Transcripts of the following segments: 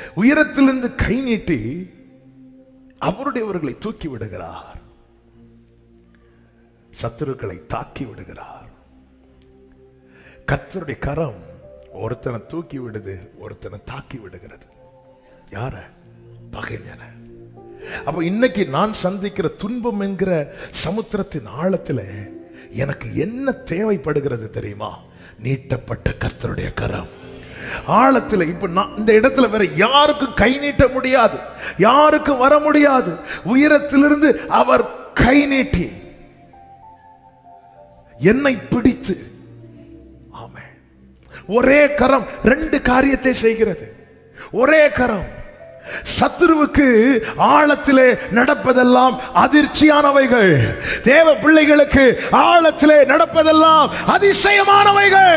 உயரத்திலிருந்து கை நீட்டி அவருடையவர்களை தூக்கி விடுகிறார் சத்துருக்களை தாக்கி விடுகிறார் கர்த்தருடைய கரம் ஒருத்தனை தூக்கி விடுது ஒருத்தனை தாக்கி விடுகிறது யார பகைஞனை அப்ப இன்னைக்கு நான் சந்திக்கிற துன்பம் என்கிற சமுத்திரத்தின் ஆழத்துல எனக்கு என்ன தேவைப்படுகிறது தெரியுமா நீட்டப்பட்ட கர்த்தருடைய கரம் ஆழத்துல இப்ப நான் இந்த இடத்துல வேற யாருக்கும் கை நீட்ட முடியாது யாருக்கும் வர முடியாது உயரத்திலிருந்து அவர் கை நீட்டி என்னை பிடித்து ஆமென் ஒரே கரம் ரெண்டு காரியத்தை செய்கிறது ஒரே கரம் சத்துருவுக்கு ஆழத்திலே நடப்பதெல்லாம் அதிர்ச்சியானவைகள் தேவ பிள்ளைகளுக்கு ஆழத்திலே நடப்பதெல்லாம் அதிசயமானவைகள்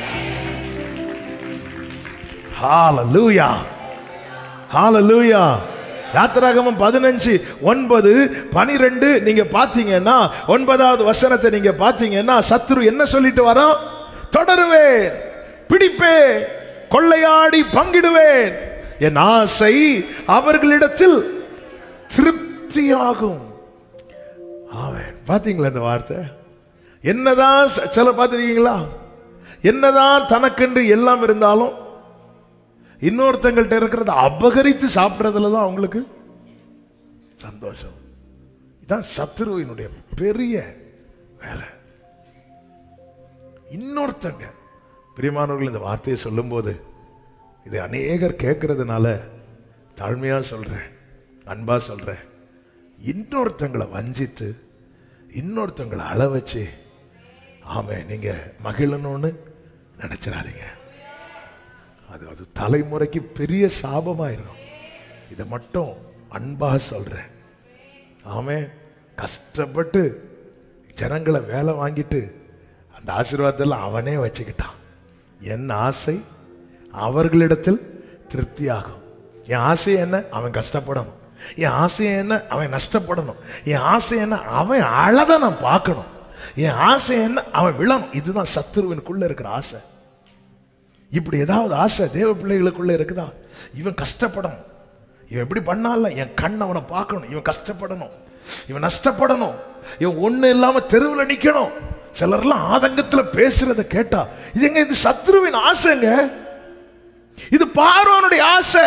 ஹalleluya ஹalleluya யாத்திராகமம் பதினஞ்சு ஒன்பது பனிரெண்டு நீங்க பாத்தீங்கன்னா ஒன்பதாவது வசனத்தை நீங்க பாத்தீங்கன்னா சத்ரு என்ன சொல்லிட்டு வரோம் தொடருவேன் பிடிப்பேன் கொள்ளையாடி பங்கிடுவேன் என் ஆசை அவர்களிடத்தில் திருப்தியாகும் ஆமென் பாத்தீங்களா இந்த வார்த்தை என்னதான் ச- சில பார்த்துருக்கீங்களா என்னதான் தனக்கென்று எல்லாம் இருந்தாலும் இன்னொருத்தங்கள்ட்ட இருக்கிறத அபகரித்து சாப்பிட்றதுல தான் அவங்களுக்கு சந்தோஷம் இதான் சத்துருவினுடைய பெரிய வேலை இன்னொருத்தங்க பிரியமானவர்கள் இந்த வார்த்தையை சொல்லும்போது இதை அநேகர் கேட்கறதுனால தாழ்மையா சொல்றேன் அன்பா சொல்றேன் இன்னொருத்தங்களை வஞ்சித்து இன்னொருத்தங்களை அள வச்சு ஆமே நீங்க மகிழணும்னு நினைச்சிடாதீங்க அது அது தலைமுறைக்கு பெரிய சாபமாயிரும் இதை மட்டும் அன்பாக சொல்றேன் ஆமே கஷ்டப்பட்டு ஜனங்களை வேலை வாங்கிட்டு அந்த ஆசீர்வாதத்தில் அவனே வச்சுக்கிட்டான் என் ஆசை அவர்களிடத்தில் திருப்தியாகும் என் ஆசை என்ன அவன் கஷ்டப்படணும் என் ஆசை என்ன அவன் நஷ்டப்படணும் என் ஆசை என்ன அவன் அழத நான் பார்க்கணும் என் ஆசை என்ன அவன் விழணும் இதுதான் சத்துருவினுக்குள்ள இருக்கிற ஆசை இப்படி ஏதாவது ஆசை தேவ பிள்ளைகளுக்குள்ள இருக்குதா இவன் கஷ்டப்படணும் இவன் எப்படி பண்ணால என் கண் அவனை பார்க்கணும் இவன் கஷ்டப்படணும் இவன் நஷ்டப்படணும் இவன் ஒண்ணு இல்லாம தெருவில் நிக்கணும் சிலர்லாம் ஆதங்கத்துல பேசுறத கேட்டா இதுங்க இது சத்ருவின் ஆசைங்க இது பார்வனுடைய ஆசை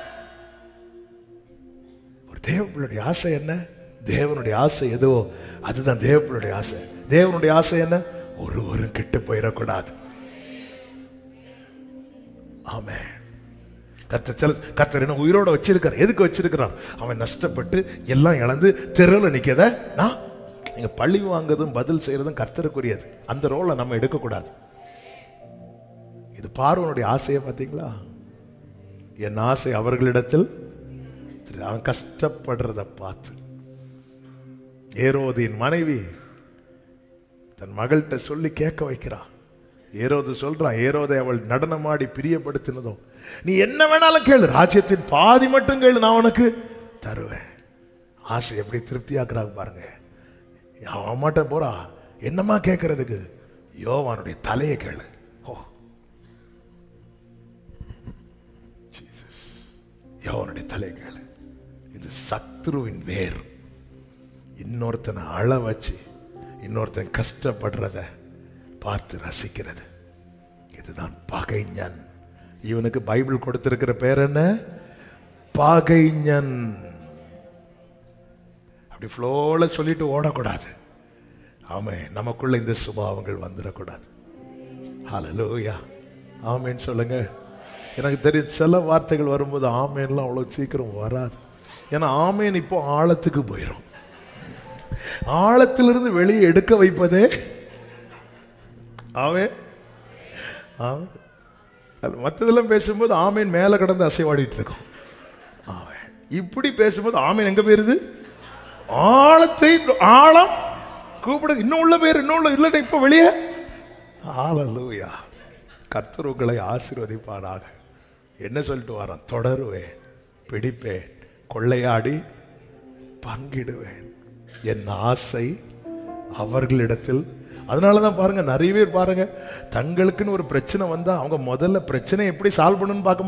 ஒரு தேவப்பிள்ளுடைய ஆசை என்ன தேவனுடைய ஆசை எதுவோ அதுதான் தேவப்பிள்ளுடைய ஆசை தேவனுடைய ஆசை என்ன ஒருவரும் கெட்டு போயிடக்கூடாது ஆமே கர்த்தர் சில கர்த்தர் என்ன உயிரோட வச்சிருக்கார் எதுக்கு வச்சிருக்கிறார் அவன் நஷ்டப்பட்டு எல்லாம் இழந்து தெருவில் நிற்கத நான் நீங்க பழி வாங்குறதும் பதில் செய்யறதும் கர்த்தருக்குரியது அந்த ரோலை நம்ம எடுக்கக்கூடாது இது பார்வனுடைய ஆசையை பார்த்தீங்களா என் ஆசை அவர்களிடத்தில் திரு- அவன் கஷ்டப்படுறத பார்த்து ஏரோதின் மனைவி தன் மகள்கிட்ட சொல்லி கேட்க வைக்கிறான் ஏரோது சொல்றான் ஏரோதை அவள் நடனமாடி பிரியப்படுத்தினதும் நீ என்ன வேணாலும் கேளு ராஜ்யத்தின் பாதி மட்டும் கேளு நான் உனக்கு தருவேன் ஆசை எப்படி திருப்தியாக்குறாங்க பாருங்க அவன் அம்மாட்ட போறா என்னம்மா கேட்கறதுக்கு யோவானுடைய தலையை கேளு ஓ Jesus. யோவானுடைய தலையை கேளு இது சத்ருவின் வேர் இன்னொருத்தனை அழ வச்சு இன்னொருத்தன் கஷ்டப்படுறத பார்த்து ரசிக்கிறது இதுதான் பகைஞன் இவனுக்கு பைபிள் கொடுத்திருக்கிற பேர் என்ன பகைஞன் அப்படி ஃப்ளோல சொல்லிட்டு ஓடக்கூடாது ஆமே நமக்குள்ள இந்த சுபாவங்கள் வந்துடக்கூடாது ஹalleluya ஆமேன்னு சொல்லுங்க எனக்கு தெரியும் சில வார்த்தைகள் வரும்போது ஆமேன்லாம் அவ்வளோ சீக்கிரம் வராது ஏன்னா ஆமேன் இப்போ ஆழத்துக்கு போயிடும் ஆழத்திலிருந்து வெளியே எடுக்க வைப்பதே ஆமே ஆமே அது மற்றதெல்லாம் பேசும்போது ஆமேன் மேலே கடந்து அசைவாடிட்டு இருக்கும் ஆமே இப்படி பேசும்போது ஆமேன் எங்க போயிருது ஆழத்தை ஆழம் கூப்பிடு இன்னும் உள்ள பேர் இன்னும் உள்ள இல்லைன்னா இப்போ வெளியே ஆலலூயா கர்த்தர் உங்களை ஆசீர்வதிப்பாராக என்ன சொல்லிட்டு வரான் தொடருவேன் பிடிப்பேன் கொள்ளையாடி பங்கிடுவேன் என் ஆசை அவர்களிடத்தில் அதனால தான் பாருங்க நிறைய பேர் பாருங்க தங்களுக்குன்னு ஒரு பிரச்சனை வந்தா அவங்க முதல்ல பிரச்சனை எப்படி சால்வ் பண்ணணும்னு பார்க்க